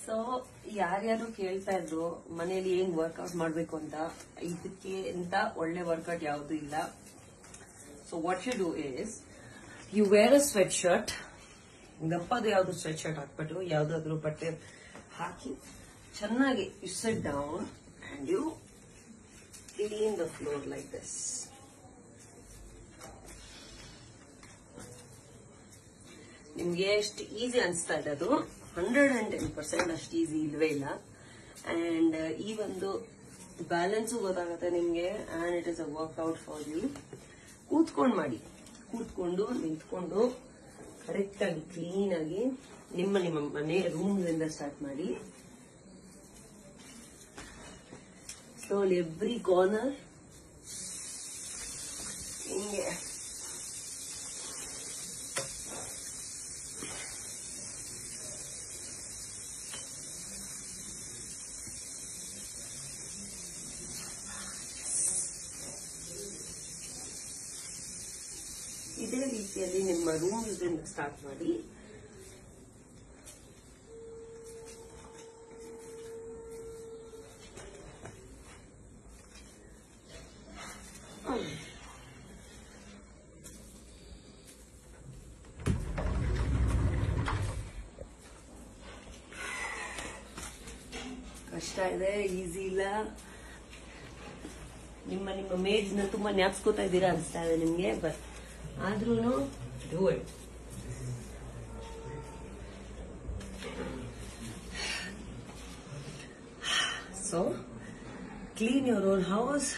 so ಯಾರ್ಯಾರು ಕೇಳ್ತಾ ಇದ್ರು ಮನೇಲಿ ಏನ್ ವರ್ಕೌಟ್ ಮಾಡ್ಬೇಕು ಅಂತ ಇದಕ್ಕೆ ಅಂತ ಒಳ್ಳೆ ವರ್ಕೌಟ್ ಯಾವುದು ಇಲ್ಲ so what you do is you wear a sweatshirt ದಪ್ಪದು ಯಾವ್ದು ಸ್ವೆಟ್ ಶರ್ಟ್ ಹಾಕ್ಬಿಟ್ಟು ಯಾವ್ದಾದ್ರು ಬಟ್ಟೆ ಹಾಕಿ ಚೆನ್ನಾಗಿ you sit down and you clean the floor like this ನಿಮ್ಗೆ ಎಷ್ಟು ಈಸಿ ಅನಿಸ್ತಾ ಇದೆ ಅದು ಹಂಡ್ರೆಡ್ ಅಂಡ್ ಟೆನ್ ಪರ್ಸೆಂಟ್ ಅಷ್ಟು ಈಸಿ ಇಲ್ವೇ ಇಲ್ಲ ಅಂಡ್ ಈ ಒಂದು ಬ್ಯಾಲೆನ್ಸು ಗೊತ್ತಾಗುತ್ತೆ ನಿಮ್ಗೆ and it is a workout for you ಕೂತ್ಕೊಂಡು ಮಾಡಿ ಕೂತ್ಕೊಂಡು ನಿಂತ್ಕೊಂಡು ಕರೆಕ್ಟ್ ಆಗಿ ಕ್ಲೀನ್ ಆಗಿ ನಿಮ್ಮ ನಿಮ್ಮ ಮನೆ ರೂಮ್ನಿಂದ ಸ್ಟಾರ್ಟ್ ಮಾಡಿ ಸ್ಲೋಲಿ ಎವ್ರಿ ಕಾರ್ನರ್ ಹಿಂಗೆ ಇದೇ ರೀತಿಯಲ್ಲಿ ನಿಮ್ಮ ರೂಮ್ ಸ್ಟಾರ್ಟ್ ಮಾಡಿ ಕಷ್ಟ ಇದೆ ಈಸಿ ಇಲ್ಲ ನಿಮ್ಮ ನಿಮ್ಮ ಮೇಡ್ಸ್ ನ ತುಂಬಾ ಜ್ಞಾಪಿಸ್ಕೋತಾ ಇದ್ದೀರಾ ಅನ್ಸ್ತಾ ಇದೆ ನಿಮ್ಗೆ ಬಟ್ ಆದ್ರೂ do it so clean your own house